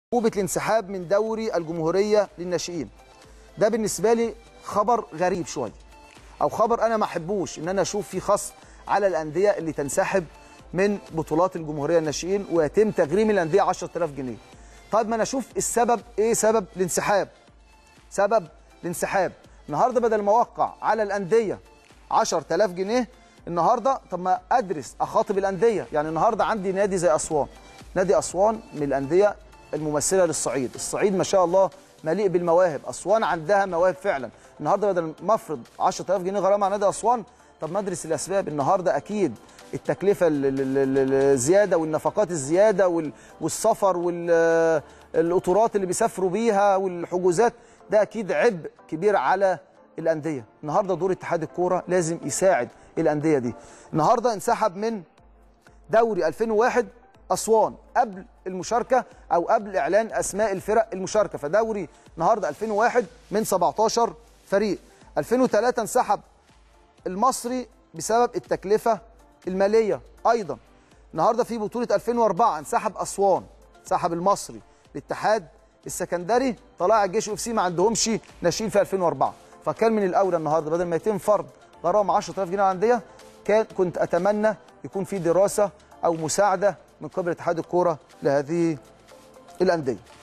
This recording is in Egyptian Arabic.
عقوبة الانسحاب من دوري الجمهورية للناشئين ده بالنسبة لي خبر غريب شوية أو خبر أنا ما أحبوش إن أنا أشوف فيه خصم على الأندية اللي تنسحب من بطولات الجمهورية الناشئين ويتم تغريم الأندية 10000 جنيه طيب ما أنا أشوف السبب إيه سبب الانسحاب سبب الانسحاب النهارده بدل ما اوقع على الانديه 10000 جنيه النهارده طب ما ادرس اخاطب الانديه يعني النهارده عندي نادي زي اسوان نادي اسوان من الانديه الممثله للصعيد الصعيد ما شاء الله مليء بالمواهب اسوان عندها مواهب فعلا النهارده بدل ما افرض 10000 جنيه غرامه على نادي اسوان طب ما ادرس الاسباب النهارده اكيد التكلفه ال- ال- ال- الزياده والنفقات الزياده وال- والسفر والقطورات اللي بيسافروا بيها والحجوزات ده اكيد عبء كبير على الانديه النهارده دور اتحاد الكوره لازم يساعد الانديه دي النهارده انسحب من دوري 2001 اسوان قبل المشاركه او قبل اعلان اسماء الفرق المشاركه فدوري النهارده 2001 من 17 فريق 2003 انسحب المصري بسبب التكلفه الماليه ايضا النهارده في بطوله 2004 انسحب اسوان انسحب المصري الاتحاد السكندري طلائع الجيش اف سي ما عندهمش ناشئين في 2004 فكان من الاولى النهارده بدل ما يتم فرض غرامه 10000 جنيه على الانديه كان كنت اتمنى يكون في دراسه او مساعده من قبل اتحاد الكوره لهذه الانديه